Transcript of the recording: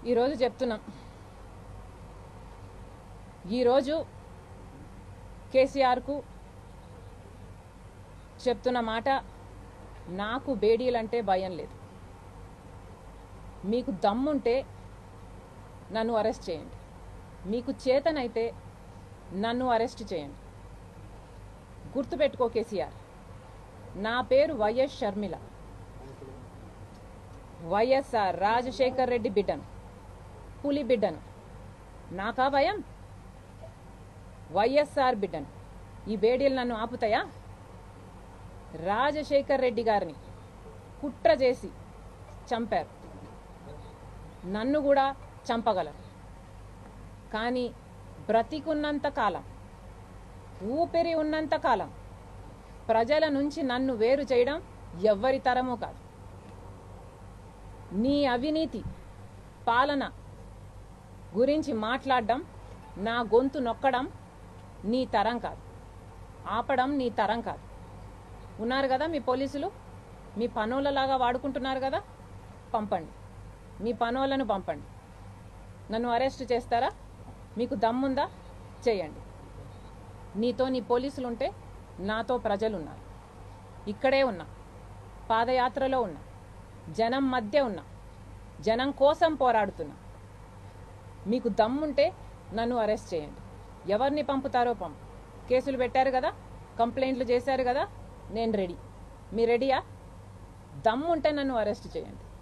ఈరోజు చెప్తున్నాం ఈరోజు కేసీఆర్కు చెప్తున్న మాట నాకు బేడీలంటే భయం లేదు మీకు దమ్ముంటే నన్ను అరెస్ట్ చేయండి మీకు చేతనైతే నన్ను అరెస్ట్ చేయండి గుర్తుపెట్టుకో కేసీఆర్ నా పేరు వైఎస్ షర్మిల వైఎస్ఆర్ రాజశేఖర్ రెడ్డి బిడ్డను పులి బిడ్డను నాకా భయం వైఎస్ఆర్ బిడ్డను ఈ బేడీలు నన్ను ఆపుతాయా రాజశేఖర్ రెడ్డి గారిని కుట్ర చేసి చంపారు నన్ను కూడా చంపగలరు కానీ బ్రతికున్నంత కాలం ఊపిరి ఉన్నంత కాలం ప్రజల నుంచి నన్ను వేరు చేయడం ఎవ్వరి తరమూ కాదు నీ అవినీతి పాలన గురించి మాట్లాడడం నా గొంతు నొక్కడం నీ తరం కాదు ఆపడం నీ తరం కాదు ఉన్నారు కదా మీ పోలీసులు మీ పనులలాగా వాడుకుంటున్నారు కదా పంపండి మీ పనులను పంపండి నన్ను అరెస్ట్ చేస్తారా మీకు దమ్ముందా చేయండి నీతో నీ పోలీసులు ఉంటే నాతో ప్రజలు ఉన్నారు ఇక్కడే ఉన్నా పాదయాత్రలో ఉన్నా జనం మధ్య ఉన్నా జనం కోసం పోరాడుతున్నా మీకు దమ్ముంటే నన్ను అరెస్ట్ చేయండి ఎవరిని పంపుతారో పంపు కేసులు పెట్టారు కదా కంప్లైంట్లు చేశారు కదా నేను రెడీ మీ రెడీయా దమ్ముంటే నన్ను అరెస్ట్ చేయండి